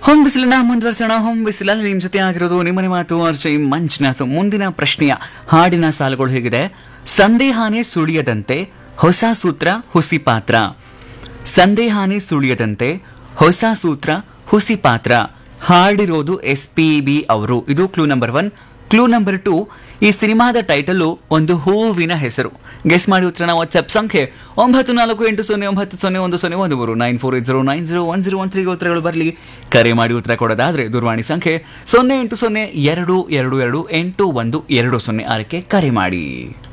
ಹೊಂ ಬಿಸಿಲನ್ನ ಮುಂದುವರಿಸೋಣ ಹೊಂ ಬಿಸಿಲಲ್ಲಿ ನಿಮ್ಮ ಜೊತೆ ಆಗಿರೋದು ನಿಮ್ಮನೆ ಮಾತು ಅರ್ಜಯ್ ಮಂಜುನಾಥ್ ಮುಂದಿನ ಪ್ರಶ್ನೆಯ ಹಾಡಿನ ಸಾಲುಗಳು ಹೇಗಿದೆ ಸಂದೇಹಾನೇ ಸುಳಿಯದಂತೆ ಹೊಸ ಸೂತ್ರ ಹುಸಿ ಪಾತ್ರ ಸಂದೇಹಾನೇ ಸುಳಿಯದಂತೆ ಹೊಸ ಸೂತ್ರ ಹುಸಿ ಪಾತ್ರ ಹಾಡಿರೋದು ಎಸ್ ಪಿ ಬಿ ಅವರು ಇದು clue number one clue number two ಈ ಸಿನಿಮಾದ ಟೈಟಲು ಒಂದು ಹೂವಿನ ಹೆಸರು ಗೆಸ್ ಮಾಡಿ ಉತ್ತರನ ವಾಟ್ಸ್ಆಪ್ ಸಂಖ್ಯೆ ಒಂಬತ್ತು ನಾಲ್ಕು ಎಂಟು ಸೊನ್ನೆ ಒಂಬತ್ತು ಸೊನ್ನೆ ಒಂದು ಸೊನ್ನೆ ಒಂದು ಮೂರು nine four eight zero nine zero one zero one ತ್ರೀಗೆ ಉತ್ತರಗಳು ಬರಲಿ ಕರೆ ಮಾಡಿ ಉತ್ತರ ಕೊಡೋದಾದ್ರೆ ದೂರವಾಣಿ ಸಂಖ್ಯೆ ಸೊನ್ನೆ ಎಂಟು ಸೊನ್ನೆ ಎರಡು ಎರಡು ಎರಡು ಎಂಟು ಒಂದು ಎರಡು ಸೊನ್ನೆ ಆರಕ್ಕೆ ಕರೆ ಮಾಡಿ